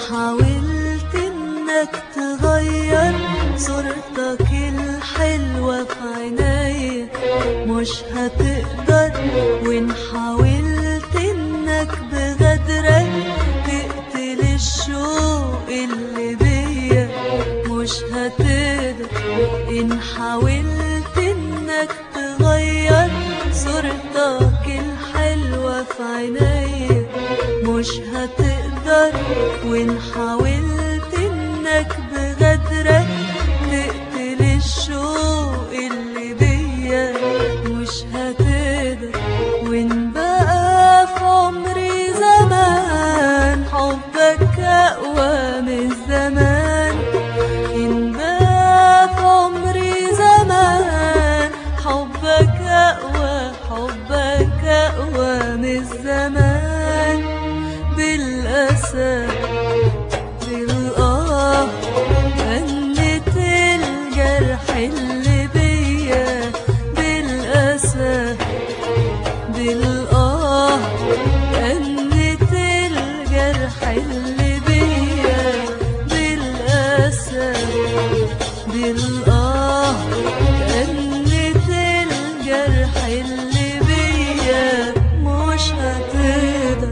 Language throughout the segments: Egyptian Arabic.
حاولت انك تغير صورتك الحلوة في عينيا مش هتقدر وان حاولت انك بغدرك تقتل الشوق اللي بيا مش هتقدر ان حاولت انك تغير صورتك الحلوة في عينيا مش هتقدر وان حاولت انك بغدرك تقتل الشوق اللي بيا مش هتقدر وان بقى في عمري زمان حبك اقوى من زمان ان بقى في عمري زمان حبك اقوى حبك اقوى من زمان بالاسى بالآه غنت الجرح اللي بيا بالأسى بالآه غنت الجرح اللي بيا بالأسى بالآه غنت الجرح اللي بيا مش هتقدر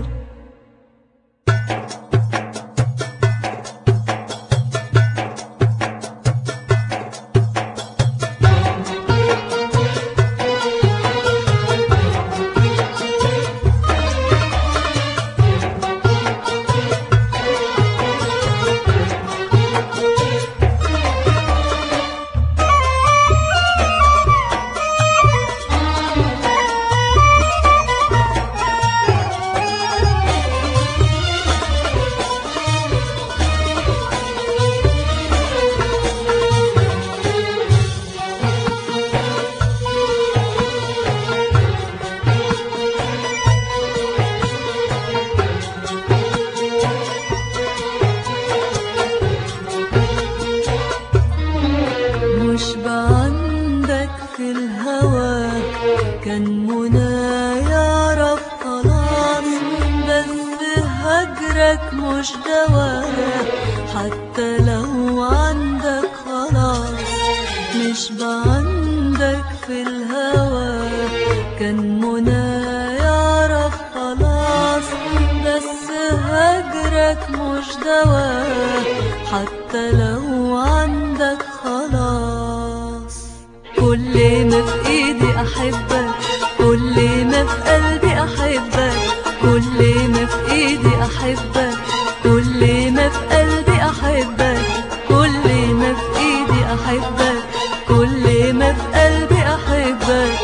مش بعندك في الهوى كان منى يعرف خلاص بس هجرك مش دواء حتى لو عندك خلاص مش بعندك في الهوى كان منى يعرف خلاص بس هجرك مش دواء حتى لو عندك خلاص كل ما في ايدي احبك كل ما في قلبي احبك كل ما في ايدي احبك كل ما في قلبي احبك كل ما في ايدي احبك كل ما في قلبي احبك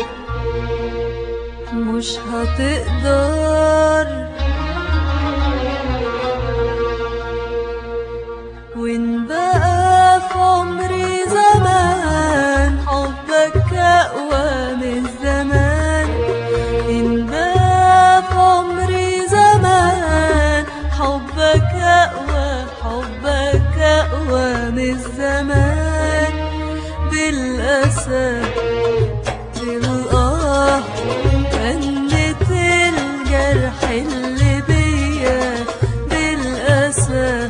مش هتقدر وان بقى في عمري زمان حبك اقوى من زمان ان بقى في عمري زمان حبك اقوى حبك اقوى من زمان بالاسى بالآه غنت الجرح اللي بيا بالأسى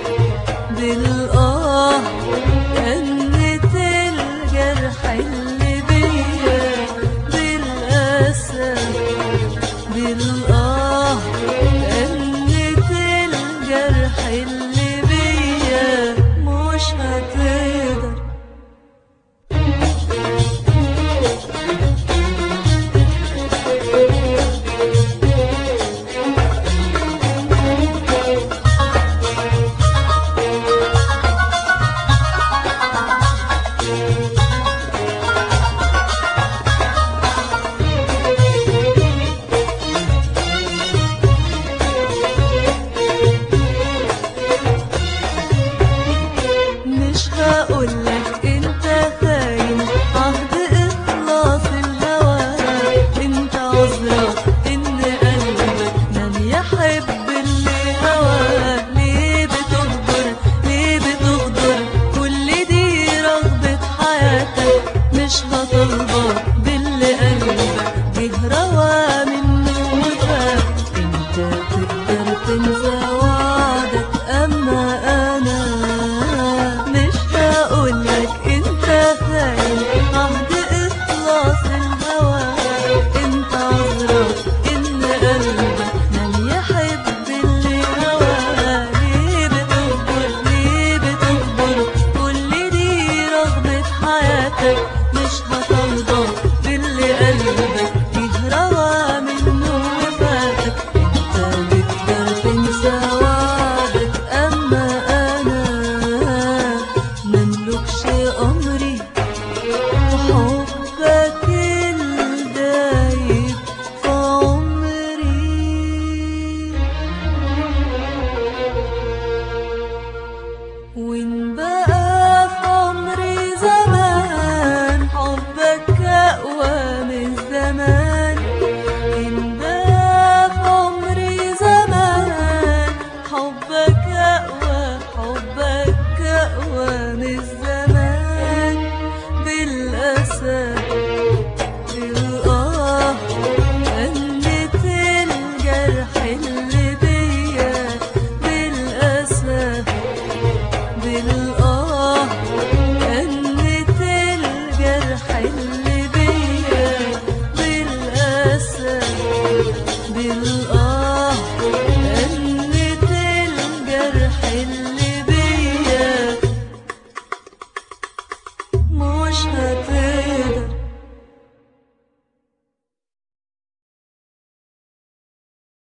بالآه غنت الجرح اللي بيا بالأسى بالآه غنت الجرح اللي